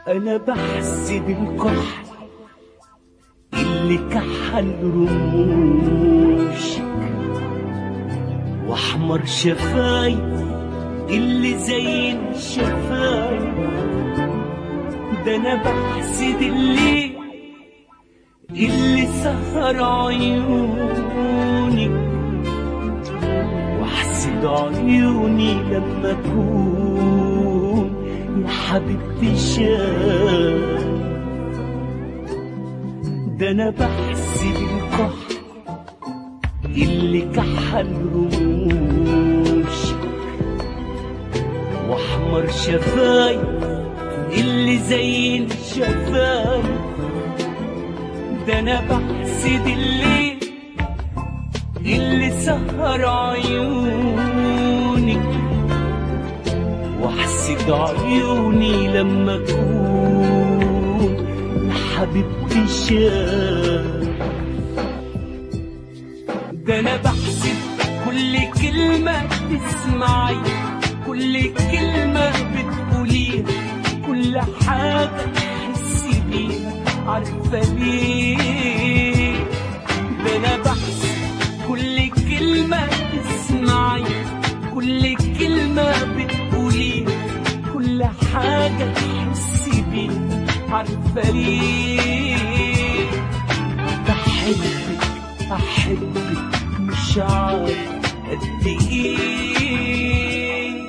انا بحسد الكحل اللي كحل رموشك واحمر شفايف اللي زين شفايف ده انا بحسد الليل اللي سهر عيونك واحسد عيوني لما اكون يا حبيبتي شاف ده انا بحسد الكحل اللي كحل رموشك واحمر شفايف اللي زين شفايف ده انا بحسد الليل اللي سهر عيونك واحسد عيوني لما اكون يا حبيبتي شاف ده انا بحسد كل كلمة تسمعي كل كلمة بتقوليها كل حاجة تحسي بيها عارفة ليه ده انا بحسد كل كلمة تسمعي كل كلمة بتقوليها كل حاجة تحسي بيها عارفة ليه بحبك أحبك مش عارف قد إيه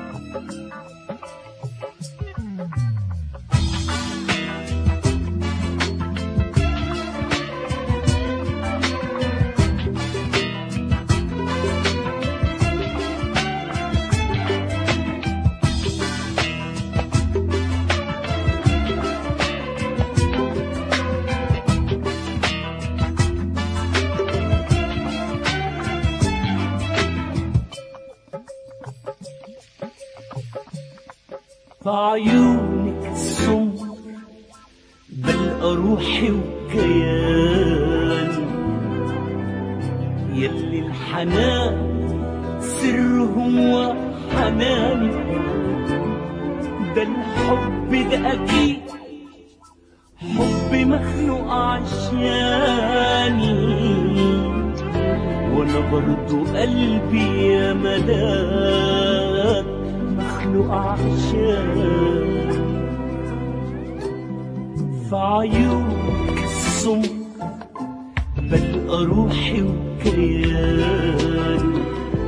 في عيونك السمر بلقى روحي وكياني يلي الحنان سرهم وحناني ده الحب ده أكيد حب مخلوق عشاني وانا برضو قلبي يا ملاك مخلوق عشان في عيونك السمر بلقى روحي وكياني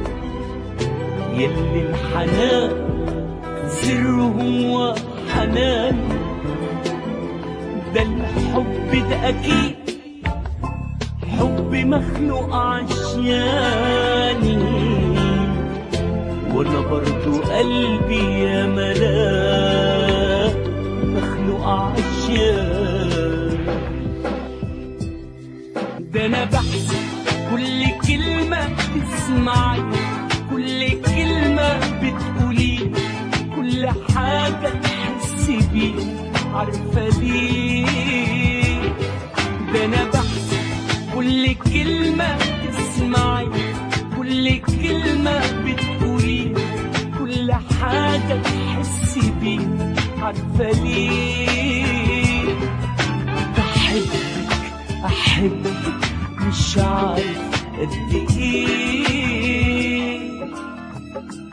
يلي الحنان سرهم وحناني ده الحب ده أكيد حب مخلوق عشاني وانا برضو قلبي يا ملاك مخلوق عشان ده انا بحسب كل كلمة تسمعي كل كلمة بتقولي كل حاجة تحسي بيها عارفة ليه ده انا بحسب كل كلمة تسمعي كل كلمة بتقولي كل حاجة تحسي بيها عارفة ليه بحبك أحبك مش عارف قد إيه